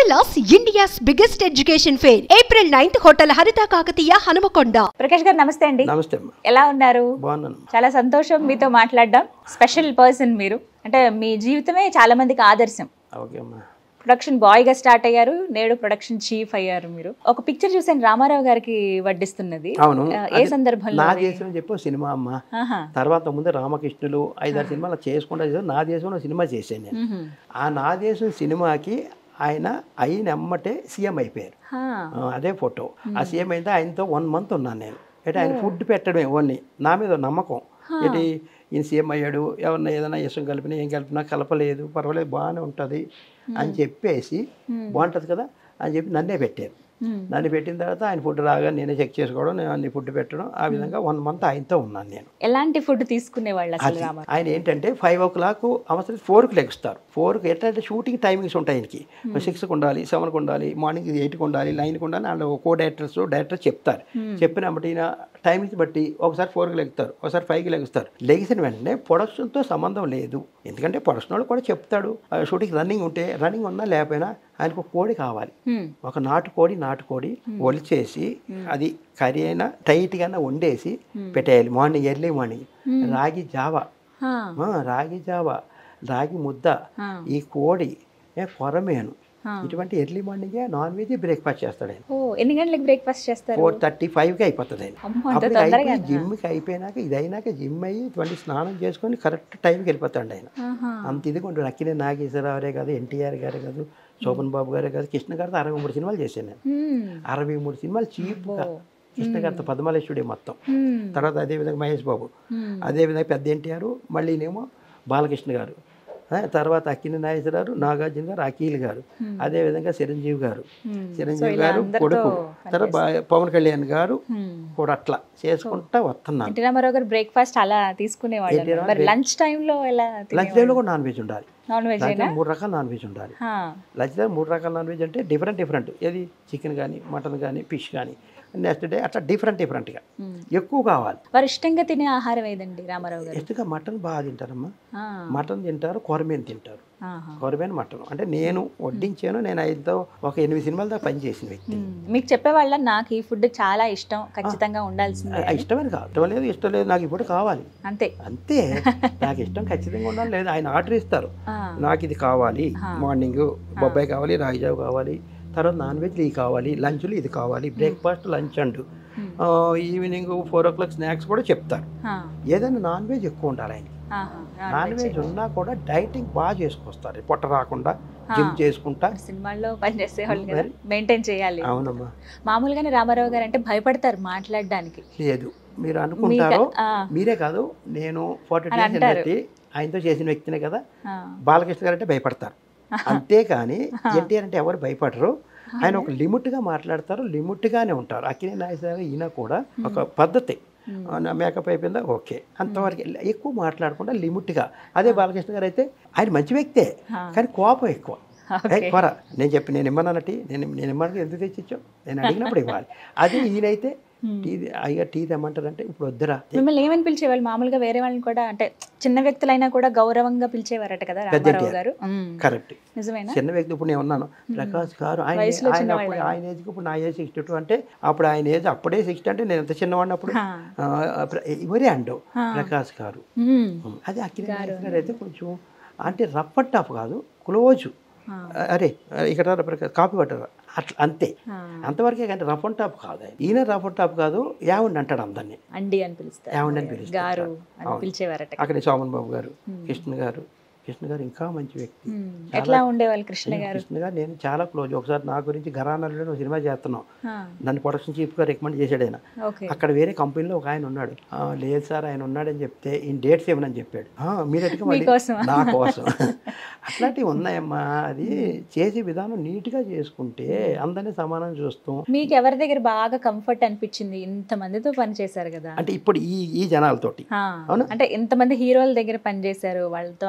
Umbrellas India's biggest education fair. April 9th, Hotel Harita Kakatiya, Hanamakonda. Prakash గారు నమస్తే అండి నమస్తే అమ్మా ఎలా ఉన్నారు బాగున్నాను చాలా సంతోషం మీతో మాట్లాడడం స్పెషల్ పర్సన్ మీరు అంటే మీ జీవితమే చాలా మందికి ఆదర్శం ఓకే అమ్మా ప్రొడక్షన్ బాయ్ గా స్టార్ట్ అయ్యారు నేడు ప్రొడక్షన్ చీఫ్ అయ్యారు మీరు ఒక పిక్చర్ చూసాను రామారావు గారికి వడ్డిస్తున్నది అవును ఆ, ఏ అది సందర్భంలో నా అది? దేశం అని చెప్పి ఒక సినిమా అమ్మ ఆహా. తర్వాత ముందు రామకృష్ణులు ఐదారు సినిమాలు చేసుకుంటా చేశాను నా దేశంలో సినిమా చేశాను నేను మ్మ్హ్మ్. ఆ నా దేశం సినిమాకి ఆయన అయిన అమ్మటే సీఎం అయిపోయారు హా. ఆ, అదే ఫోటో ఆ సీఎం అయితే ఆయనతో వన్ మంత్ ఉన్నాను నేను అంటే ఆయన ఫుడ్ పెట్టడమే ఓన్లీ నా మీద నమ్మకం ఏంటి ఈయన సీఎం అయ్యాడు ఎవరన్నా ఏదైనా ఇష్టం కలిపినా ఏం కలిపినా కలపలేదు పర్వాలేదు బాగానే ఉంటుంది అని చెప్పేసి బాగుంటుంది కదా అని చెప్పి నన్నే పెట్టారు మ్మ్. నన్ను పెట్టిన తర్వాత ఆయన ఫుడ్ రాగా నేనే చెక్ చేసుకోవడం నేను అన్ని ఫుడ్ పెట్టడం ఆ విధంగా వన్ మంత్ ఆయనతో ఉన్నాను నేను ఎలాంటి ఫుడ్ తీసుకునేవాళ్ళు అసలు అది రామారావు ఆయన ఏంటంటే ఫైవ్ ఓ క్లాక్ అవసరం ఫోర్కి లెగుస్తారు ఫోర్కి ఎట్లంటే షూటింగ్ టైమింగ్స్ ఉంటాయి ఆయనకి సిక్స్కి ఉండాలి సెవెన్కి ఉండాలి మార్నింగ్ ఎయిట్కి ఉండాలి నైన్కి ఉండాలి అండ్ కో డైరెక్టర్స్ డైరెక్టర్ చెప్తారు చెప్పిన బట్టి ఈయన టైమింగ్స్ బట్టి ఒకసారి ఫోర్కి లెగుతారు ఒకసారి ఫైవ్కి లెగుస్తారు లెగిసిన వెంటనే ప్రొడక్షన్తో సంబంధం లేదు ఎందుకంటే ప్రొడక్షన్ వాళ్ళు కూడా చెప్తాడు షూటింగ్ రన్నింగ్ ఉంటే రన్నింగ్ ఉన్నా లేకపోయినా ఆయనకు ఒక కోడి కావాలి మ్మ్. ఒక నాటుకోడి నాటుకోడి ఒలిచేసి అది కర్రీ అయినా టైట్గా వండేసి పెట్టేయాలి మార్నింగ్ ఎర్లీ మార్నింగ్ రాగి జావా హా. ఆ, రాగి జావా రాగి ముద్ద ఆ. ఈ కోడి ఏ కొరమేను ఆ. ఇటువంటి ఎర్లీ మార్నింగే నాన్ వెజ్ బ్రేక్ఫాస్ట్ చేస్తాడు ఆయన ఓ ఎన్ని గంటలకు బ్రేక్ఫాస్ట్ చేస్తారు ఫోర్ థర్టీ ఫైవ్కి అయిపోతుంది ఆయన అమ్మో, అంత అప్పుడు తొందరగా అయిపోయి జిమ్కి అయిపోయినాక ఇది అయినాక జిమ్ అయ్యి ఇటువంటి స్నానం చేసుకొని కరెక్ట్ టైంకి వెళ్ళిపోతాడు ఆయన ఆహా. అంత ఇదిగోండి అక్కినే నాగేశ్వరరావురే కాదు ఎన్టీఆర్ గారే కాదు శోభన్ బాబు గారే కాదు కృష్ణ గారితో అరవై మూడు సినిమాలు చేశాను నేను మ్మ్. అరవై మూడు సినిమాలు చీప్గా కృష్ణ గారితో పద్మలేశ్వరుడే మొత్తం మ్మ్. తర్వాత అదేవిధంగా మహేష్ బాబు మ్మ్. అదేవిధంగా పెద్ద ఎన్టీఆర్ మళ్ళీనేమో బాలకృష్ణ గారు ఆ, తర్వాత అక్కిని నాగేశ్వరరావు నాగార్జున గారు అఖిల్ గారు అదేవిధంగా చిరంజీవి గారు మ్మ్. చిరంజీవి గారు కొడుకు తర్వాత బా- పవన్ కళ్యాణ్ గారు మ్మ్. కూడా అట్లా చేసుకుంటా వస్తున్నాను ఎన్టీ రామారావు గారు బ్రేక్ఫాస్ట్ అలా తీసుకునేవాళ్ళు మరి లంచ్ టైంలో ఎలా లంచ్ టైంలో కూడా నాన్ వెజ్ ఉండాలి నాన్ వెజ్ లంచ్ మూడు రకాల నాన్ వెజ్ ఉండాలి లంచ్ టైం మూడు రకాల నాన్ వెజ్ అంటే డిఫరెంట్ డిఫరెంట్ ఏది చికెన్ కానీ మటన్ కానీ ఫిష్ కానీ నెక్స్ట్ డే అట్లా డిఫరెంట్ డిఫరెంట్గా ఎక్కువ కావాలి వారు ఇష్టంగా తినే ఆహారం ఏదండి రామారావు గారు ఎక్కువగా మటన్ బాగా తింటారమ్మా ఆ. మటన్ తింటారు కొరమేను తింటారు ఆహా. కొరమేను మటన్ అంటే నేను వడ్డించాను నేను ఐదుతో ఒక ఎనిమిది సినిమాల దాకా పనిచేసిన వ్యక్తి మ్మ్. మీకు చెప్పేవాళ్ళ నాకు ఈ ఫుడ్ చాలా ఇష్టం ఖచ్చితంగా ఉండాల్సిందే ఆ, ఇష్టమని కాదు ఇష్టం లేదు ఇష్టం లేదు నాకు ఇప్పుడు కావాలి అంతే అంతే నాకు ఇష్టం ఖచ్చితంగా ఉండాలి లేదు ఆయన ఆర్డర్ ఇస్తారు ఆ. నాకు ఇది కావాలి మార్నింగ్ బొబ్బాయి కావాలి రాగిజావు కావాలి తర్వాత నాన్ వెజ్లు ఇది కావాలి లంచ్లు ఇది కావాలి బ్రేక్ఫాస్ట్ లంచ్ అండ్ ఆ, evening four o'clock snacks కూడా చెప్తారు ఆ. ఏదైనా నాన్ వెజ్ ఎక్కువ ఉండాలి ఆయన ఆహా. నాన్ వెజ్ ఉన్నా కూడా డైటింగ్ బాగా చేసుకొస్తారు పొట్ట రాకుండా జిమ్ చేసుకుంటా సినిమాల్లో పనిచేసే వాళ్ళు కదా మెయింటైన్ చేయాలి అవునమ్మా మామూలుగానే రామారావు గారు అంటే భయపడతారు మాట్లాడడానికి లేదు మీరు అనుకుంటారో ఆ. మీరే కాదు నేను ఫార్టీ డేస్ బట్టి ఆయనతో చేసిన వ్యక్తినే కదా ఆ. బాలకృష్ణ గారు అంటే భయపడతారు అంతేకాని ఎన్టీఆర్ అంటే ఎవరు భయపడరు ఆయన ఒక లిమిట్గా మాట్లాడతారు లిమిట్గానే ఉంటారు అక్కినే నాగేశ్వర ఈయన కూడా ఒక పద్ధతి మేకప్ అయిపోయిందా ఓకే అంతవరకు ఎక్కువ మాట్లాడకుండా లిమిట్గా అదే బాలకృష్ణ గారు అయితే ఆయన మంచి వ్యక్తే కానీ కోపం ఎక్కువ ఏ, కొర నేను చెప్పి నేను ఇమ్మన్నానటి నేను నేను ఇమ్మడానికి ఎందుకు తెచ్చిచ్చావు నేను అడిగినప్పుడు ఇవ్వాలి అదే ఈయనైతే టీ అయ్యా టీ తెమ్మంటారంటే ఇప్పుడు వద్దురా మిమ్మల్ని ఏమని పిలిచేవాళ్ళు మామూలుగా వేరే వాళ్ళని కూడా అంటే చిన్న వ్యక్తులైనా కూడా గౌరవంగా పిలిచేవారట కదా రామారావు గారు మ్మ్. కరెక్ట్ నిజమేనా చిన్న వ్యక్తి ఇప్పుడు నేను ఉన్నాను ప్రకాష్ గారు ఆయన ఆయన అప్పుడు ఆయన ఏజ్కి ఇప్పుడు నా ఏజ్ సిక్స్టీ టూ అంటే అప్పుడు ఆయన ఏజ్ అప్పుడే సిక్స్టీ అంటే నేను ఎంత చిన్నవాడిని అప్పుడు హా. ఆ, ప్ర- ఎవరే అండు ప్రకాష్ గారు మ్మ్. అది అఖిల నాగేశ్వర గారు అయితే కొంచెం అంటే రఫ్ అండ్ టఫ్ కాదు క్లోజ్ అరే ఇక్కడ రా ప్రకాష్ కాపీ పట్టరా అట్లా అంతే ఆ. అంతవరకే కానీ రఫ్ అండ్ టాప్ కాదు ఆయన. ఈయన రఫ్ అండ్ టాప్ కాదు యావండి అంటాడు అందరినీ అండి అని పిలుస్తారు యావండి అని పిలుస్తాడు గారు అని పిలిచేవారట అక్కడ సోమన్ బాబు గారు కృష్ణ గారు కృష్ణ గారు ఇంకా మంచి వ్యక్తి మ్మ్. ఎట్లా ఉండేవాళ్ళు కృష్ణ గారు కృష్ణ గారు నేను చాలా క్లోజ్ ఒకసారి నా గురించి ఘరానాలో ఒక సినిమా చేస్తున్నాం ఆ. నన్ను ప్రొడక్షన్ చీఫ్గా రికమెండ్ చేశాడు ఆయన ఓకే అక్కడ వేరే కంపెనీలో ఒక ఆయన ఉన్నాడు "ఆ, లేదు సార్ ఆయన ఉన్నాడని చెప్తే ఈయన డేట్స్ ఏమని చెప్పాడు "ఆ, మీరు ఎట్టుగా మళ్ళీ మీకోసమా? నా కోసం అట్లాంటివి ఉన్నాయమ్మా అది చేసే విధానం నీట్గా చేసుకుంటే అందరినీ సమానం చూస్తాం మీకు ఎవరి దగ్గర బాగా కంఫర్ట్ అనిపించింది ఇంతమందితో పని చేశారు కదా అంటే ఇప్పుడు ఈ ఈ జనాలతోటి ఆ. అవునా? అంటే ఇంతమంది హీరోల దగ్గర పనిచేశారు వాళ్ళతో ఆప్యాయంగా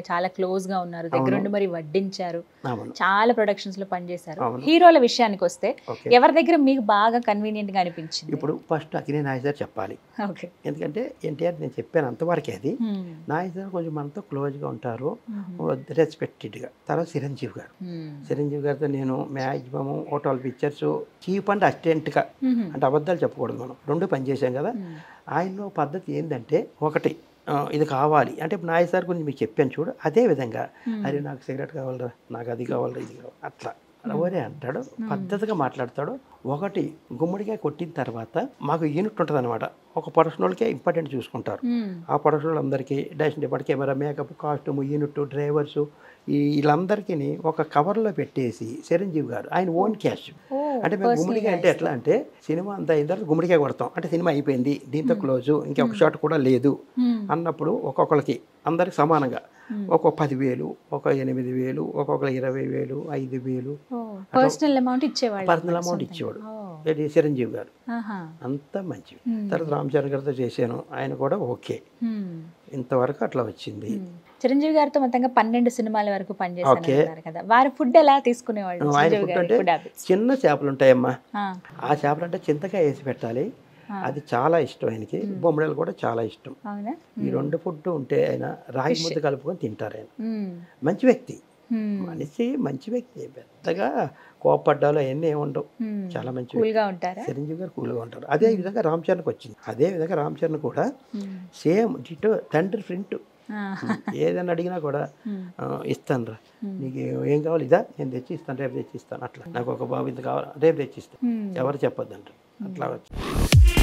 చాలా క్లోజ్ గా ఉన్నారు దగ్గరుండి మరి వడ్డించారు అవును చాలా ప్రొడక్షన్స్ లో పనిచేశారు అవును. హీరోల విషయానికి వస్తే ఓకే ఎవరి దగ్గర మీకు బాగా కన్వీనియంట్ గా అనిపించింది ఇప్పుడు ఫస్ట్ అక్కినే నాయ్ సార్ చెప్పాలి ఓకే ఎందుకంటే ఎన్టీఆర్ నేను చెప్పాను అంతవరకే అది నాయ్ సార్ కొంచెం మనతో క్లోజ్గా ఉంటారు రెస్పెక్టెడ్గా తర్వాత చిరంజీవి గారు చిరంజీవి గారితో నేను maximum hotel pictures cheap and అసిస్టెంట్గా అంటే అబద్ధాలు చెప్పకూడదు మనం రెండు పనిచేసాం కదా ఆయనలో పద్ధతి ఏంటంటే ఒకటి ఆ, ఇది కావాలి అంటే ఇప్పుడు నాయ్ సార్ గురించి మీకు చెప్పాను చూడు అదే విధంగా అరే నాకు సిగరెట్ కావాలరా నాకు అది కావాలరా ఇది కావాలి అట్లా ఎవరే అంటాడు పద్ధతిగా మాట్లాడతాడు ఒకటి గుమ్మడికాయ కొట్టిన తర్వాత మాకు యూనిట్ ఉంటుంది అనమాట ఒక పర్సనల్కే ఇంపార్టెంట్ చూసుకుంటారు ఆ పర్సనల్ అందరికీ direction depart camera makeup costume unit drivers ఈ వీళ్ళందరికీ ఒక కవర్లో పెట్టేసి చిరంజీవి గారు ఆయన ఓన్ క్యాష్ అంటే మేము గుమ్మడికాయ అంటే ఎట్లా అంటే సినిమా అంతా అయిన తర్వాత గుమ్మడికాయ కొడతాం అంటే సినిమా అయిపోయింది దీంతో క్లోజు ఇంకొక షాట్ కూడా లేదు అన్నప్పుడు ఒక్కొక్కరికి అందరికి సమానంగా ఒక పదివేలు ఒక ఎనిమిది వేలు ఒక్కొక్కరు ఇరవై వేలు ఐదు వేలు పర్సనల్ అమౌంట్ ఇచ్చేవాళ్ళు పర్సనల్ అమౌంట్ ఇచ్చేవాడు ఇది చిరంజీవి గారు అంతా మంచివి తర్వాత రామ్ చరణ్ గారితో చేశాను ఆయన కూడా ఓకే ఇంతవరకు అట్లా వచ్చింది చిరంజీవి గారితో మొత్తంగా పన్నెండు సినిమాల వరకు పనిచేశారు ఓకే. అన్నారు కదా వారి ఫుడ్ ఎలా తీసుకునేవాళ్ళు ఆయన చిరంజీవి ఫుడ్ గారి అంటే ఫుడ్ హ్యాబిట్స్ చిన్న చేపలు ఉంటాయమ్మా ఆ చేపలు అంటే చింతకాయ వేసి పెట్టాలి అది చాలా ఇష్టం ఆయనకి బొమ్మడలు కూడా చాలా ఇష్టం అవునా ఈ రెండు ఫుడ్ ఉంటే ఆయన రాగి ముద్ద కలుపుకొని తింటారు ఆయన మ్మ్. మంచి వ్యక్తి మ్మ్. మనిషి మంచి వ్యక్తి పెద్దగా కోపడ్డాలు అవన్నీ ఏమి ఉండవు మ్మ్. చాలా మంచి కూల్ వ్యక్తి గా ఉంటారా చిరంజీవి గారు కూల్గా ఉంటారు అదే విధంగా రామ్ చరణ్కి వచ్చింది అదే విధంగా రామ్ చరణ్ కూడా మ్మ్. సేమ్ డిటో తండ్రి ప్రింట్ ఆ. ఏదైనా అడిగినా కూడా ఇస్తాను రా నీకు ఏం కావాలి ఇదా నేను తెచ్చి ఇస్తాను రేపు తెచ్చి ఇస్తాను అట్లా నాకు ఒక బాబు ఇంత కావాలి రేపు తెచ్చి ఇస్తాను మ్మ్. ఎవరు చెప్పొద్దంటారు అట్లా వచ్చి